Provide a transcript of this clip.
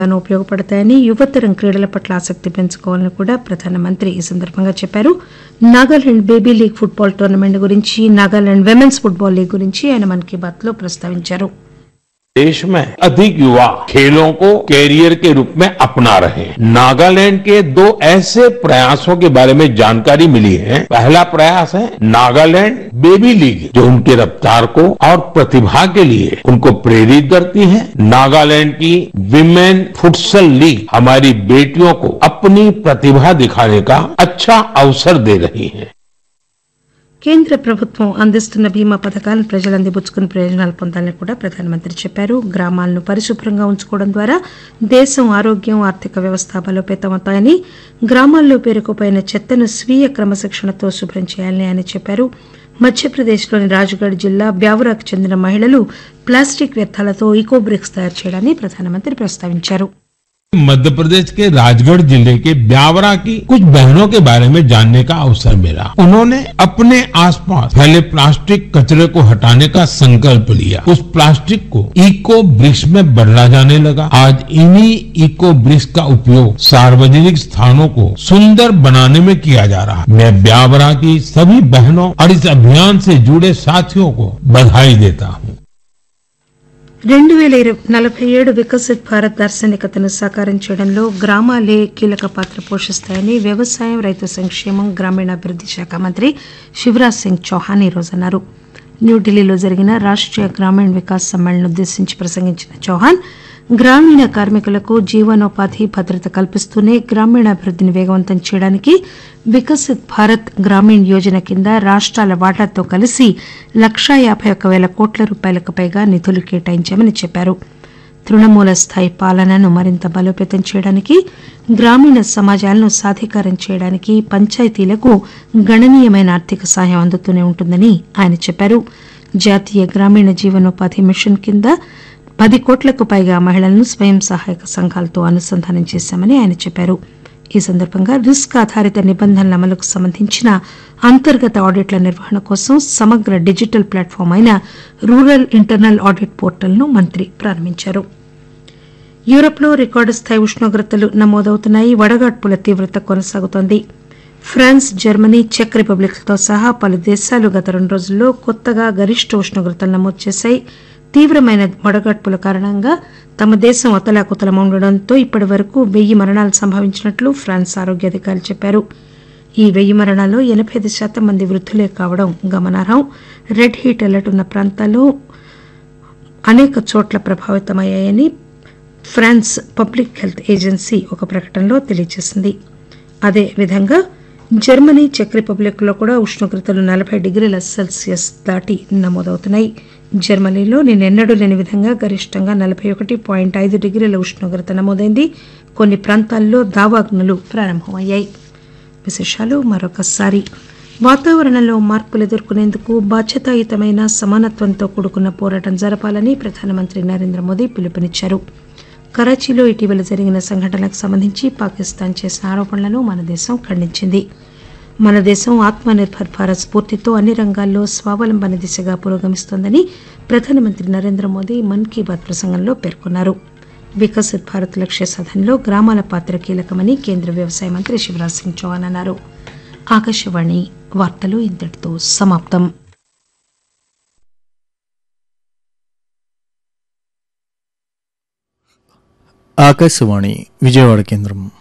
గాను ఉపయోగపడతాయని యువతరం క్రీడల పట్ల ఆసక్తి పెంచుకోవాలని కూడా ప్రధానమంత్రి ఈ సందర్భంగా చెప్పారు Nagaland baby league football tournament గురించి నాగాలాండ్ విమెన్స్ ఫుట్బాల్ లీగ్ గురించి ఆయన మన్ కీ బాత్ లో ప్రస్తావించారు देश में अधिक युवा खेलों को कैरियर के रूप में अपना रहे हैं नागालैंड के दो ऐसे प्रयासों के बारे में जानकारी मिली है पहला प्रयास है नागालैंड बेबी लीग जो उनकी रफ्तार को और प्रतिभा के लिए उनको प्रेरित करती है नागालैंड की विमेन फुटसल लीग हमारी बेटियों को अपनी प्रतिभा दिखाने का अच्छा अवसर दे रही है కేంద్ర ప్రభుత్వం అందిస్తున్న బీమా పథకాలను ప్రజలు అందిపుచ్చుకుని ప్రయోజనాలు పొందాలని కూడా ప్రధానమంత్రి చెప్పారు గ్రామాలను పరిశుభ్రంగా ఉంచుకోవడం ద్వారా దేశం ఆరోగ్యం ఆర్థిక వ్యవస్థ బలోపేతమవుతాయని గ్రామాల్లో పేరుకుపోయిన చెత్తను స్వీయ క్రమశిక్షణతో శుభ్రం చేయాలని ఆయన చెప్పారు మధ్యప్రదేశ్లోని రాజ్గఢ్ జిల్లా బ్యావురాకు చెందిన మహిళలు ప్లాస్టిక్ వ్యర్థాలతో ఈకో బ్రిక్స్ తయారు చేయడాన్ని ప్రధానమంత్రి ప్రస్తావించారు मध्य प्रदेश के राजगढ़ जिले के ब्यावरा की कुछ बहनों के बारे में जानने का अवसर मिला उन्होंने अपने आसपास फैले प्लास्टिक कचरे को हटाने का संकल्प लिया उस प्लास्टिक को इको ब्रिक्स में बदला जाने लगा आज इन्हीं इको ब्रिक्स का उपयोग सार्वजनिक स्थानों को सुंदर बनाने में किया जा रहा है मैं ब्यावरा की सभी बहनों और इस अभियान से जुड़े साथियों को बधाई देता हूँ రెండు వేల ఇరవై నలభై ఏడు వికసిత్ భారత్ దార్శనికతను సాకారం చేయడంలో గ్రామాలే కీలక పాత్ర పోషిస్తాయని వ్యవసాయం రైతు సంక్షేమం గ్రామీణాభివృద్ది శాఖ మంత్రి శివరాజ్ సింగ్ చౌహాన్ ఈరోజు అన్నారు న్యూఢిల్లీలో జరిగిన రాష్ట్రీయ గ్రామీణ వికాస్ సమ్మేళనం ఉద్దేశించి ప్రసంగించిన చౌహాన్ గ్రామీణ కార్మికులకు జీవనోపాధి భద్రత కల్పిస్తూనే గ్రామీణాభివృద్దిని వేగవంతం చేయడానికి వికసిత్ భారత్ గ్రామీణ్ యోజన కింద రాష్ట్రాల వాటాతో కలిసి లక్షా యాభై ఒక్క వేల కోట్ల రూపాయలకు పైగా నిధులు కేటాయించామని చెప్పారు తృణమూల స్థాయి పాలనను మరింత బలోపేతం చేయడానికి గ్రామీణ సమాజాలను సాధికారం చేయడానికి పంచాయతీలకు గణనీయమైన ఆర్థిక సహాయం అందుతూనే ఉంటుందని ఆయన చెప్పారు జాతీయ గ్రామీణ జీవనోపాధి మిషన్ కింద పది కోట్లకు పైగా మహిళలను స్వయం సహాయక సంఘాలతో అనుసంధానం చేశామని ఆయన చెప్పారు ఈ సందర్భంగా రిస్క్ ఆధారిత నిబంధనల అమలుకు సంబంధించిన అంతర్గత ఆడిట్ల నిర్వహణ కోసం సమగ్ర డిజిటల్ ప్లాట్ఫామ్ అయిన రూరల్ ఇంటర్నల్ ఆడిట్ పోర్టల్ను మంత్రి ప్రారంభించారు యూరప్లో రికార్డు స్థాయి ఉష్ణోగ్రతలు నమోదవుతున్నాయి వడగాడ్పుల తీవ్రత కొనసాగుతోంది ఫ్రాన్స్ జర్మనీ చెక్ రిపబ్లిక్లతో సహా పలు దేశాలు గత రెండు రోజుల్లో కొత్తగా గరిష్ట ఉష్ణోగ్రతలు నమోదు చేశాయి తీవ్రమైన వడగాడ్పుల కారణంగా తమ దేశం అతలాకుతలం ఉండడంతో ఇప్పటి వరకు వెయ్యి మరణాలు సంభవించినట్లు ఫ్రాన్స్ ఆరోగ్య అధికారులు చెప్పారు ఈ వెయ్యి మరణాల్లో ఎనబై ఐదు శాతం మంది వృద్ధులే కావడం గమనార్హం రెడ్ హీట్ అలర్ట్ ఉన్న ప్రాంతాల్లో అనేక చోట్ల ప్రభావితమయ్యాయని ఫ్రాన్స్ పబ్లిక్ హెల్త్ ఏజెన్సీ ఒక ప్రకటనలో తెలియజేసింది అదేవిధంగా జర్మనీ చెక్ రిపబ్లిక్ లో కూడా ఉష్ణోగ్రతలు నలభై డిగ్రీల సెల్సియస్ దాటి నమోదవుతున్నాయి జర్మనీలో నిన్నెన్నడూ లేని విధంగా గరిష్టంగా నలభై ఒకటి పాయింట్ ఐదు డిగ్రీల ఉష్ణోగ్రత నమోదైంది కొన్ని ప్రాంతాల్లో దావాగ్నులు ప్రారంభమయ్యాయి విశేషాలు మరొకసారి వాతావరణంలో మార్పులు ఎదుర్కొనేందుకు బాధ్యతాయుతమైన సమానత్వంతో కూడుకున్న పోరాటం జరపాలని ప్రధానమంత్రి నరేంద్ర మోదీ పిలుపునిచ్చారు కరాచీలో ఇటీవల జరిగిన సంఘటనలకు సంబంధించి పాకిస్తాన్ చేసిన ఆరోపణలను మన దేశం ఖండించింది మన దేశం ఆత్మనిర్భర్ భారత్ స్ఫూర్తితో అన్ని రంగాల్లో స్వావలంబన దిశగా పురోగమిస్తోందని ప్రధానమంత్రి నరేంద్ర మోదీ మన్ కీ బాత్ ప్రసంగంలో పేర్కొన్నారు వికసిత్ భారత్ లక్ష్య సాధనలో గ్రామాల పాత్ర కీలకమని కేంద్ర వ్యవసాయ మంత్రి శివరాజ్ సింగ్ చౌహాన్ అన్నారు ఆకాశవాణి వార్తలు ఇంతటితో సమాప్తం ఆకాశవాణి విజయవాడ కేంద్రం